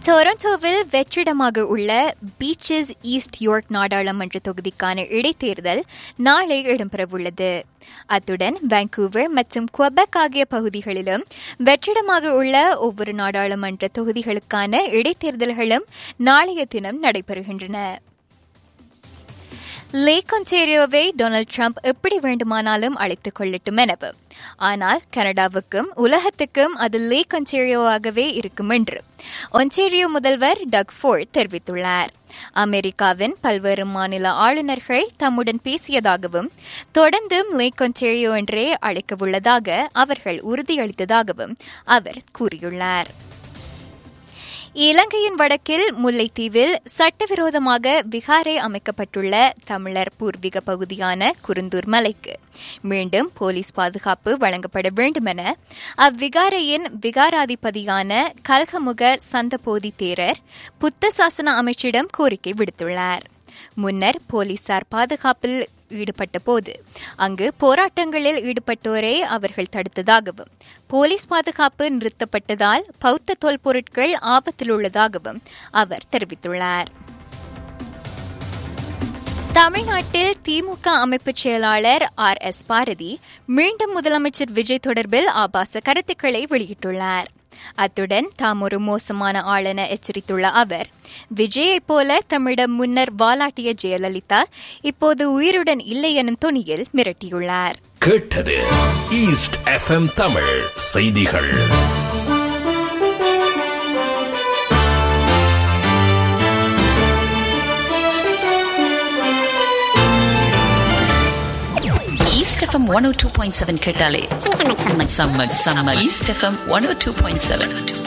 டொரண்டோவில் வெற்றிடமாக உள்ள பீச்சஸ் ஈஸ்ட் யோர்க் நாடாளுமன்ற தொகுதிக்கான இடைத்தேர்தல் நாளை இடம்பெறவுள்ளது அத்துடன் வாncouver மற்றும் குவெபக் ஆகிய பகுதிகளிலும் வெற்றிடமாக உள்ள ஒவ்வொரு நாடாளுமன்ற தொகுதிகளுக்கான இடைத்தேர்தல்களும் நாளைய தினம் நடைபெறுகின்றன லேக் ஒன்டேரியோவை டொனால்ட் ட்ரம்ப் எப்படி வேண்டுமானாலும் அழைத்துக் கொள்ளட்டும் எனவும் ஆனால் கனடாவுக்கும் உலகத்துக்கும் அது லேக் ஒன்டேரியோவாகவே இருக்கும் என்று ஒன்டேரியோ முதல்வர் டக் ஃபோர்ட் தெரிவித்துள்ளார் அமெரிக்காவின் பல்வேறு மாநில ஆளுநர்கள் தம்முடன் பேசியதாகவும் தொடர்ந்தும் லேக் ஒன்டேரியோ என்றே அழைக்கவுள்ளதாக அவர்கள் உறுதியளித்ததாகவும் அவர் கூறியுள்ளார் இலங்கையின் வடக்கில் முல்லைத்தீவில் சட்டவிரோதமாக விகாரை அமைக்கப்பட்டுள்ள தமிழர் பூர்வீக பகுதியான குருந்தூர் மலைக்கு மீண்டும் போலீஸ் பாதுகாப்பு வழங்கப்பட வேண்டுமென அவ்விகாரையின் விகாராதிபதியான கல்கமுக சந்தபோதி தேரர் புத்த சாசன அமைச்சிடம் கோரிக்கை விடுத்துள்ளார் முன்னர் போலீசார் பாதுகாப்பில் ஈடுபட்ட போது அங்கு போராட்டங்களில் ஈடுபட்டோரை அவர்கள் தடுத்ததாகவும் போலீஸ் பாதுகாப்பு நிறுத்தப்பட்டதால் பௌத்த தொல்பொருட்கள் ஆபத்தில் உள்ளதாகவும் அவர் தெரிவித்துள்ளார் தமிழ்நாட்டில் திமுக அமைப்பு செயலாளர் ஆர் எஸ் பாரதி மீண்டும் முதலமைச்சர் விஜய் தொடர்பில் ஆபாச கருத்துக்களை வெளியிட்டுள்ளார் அத்துடன் தாம் ஒரு மோசமான ஆளென எச்சரித்துள்ள அவர் விஜயைப் போல தம்மிடம் முன்னர் வாலாட்டிய ஜெயலலிதா இப்போது உயிருடன் இல்லை எனும் துணியில் மிரட்டியுள்ளார் கேட்டது ஈஸ்ட் எஃப்எம் தமிழ் செய்திகள் East FM 102.7 கேட்டாலே செம்ம செம்ம செம்ம east FM one two point seven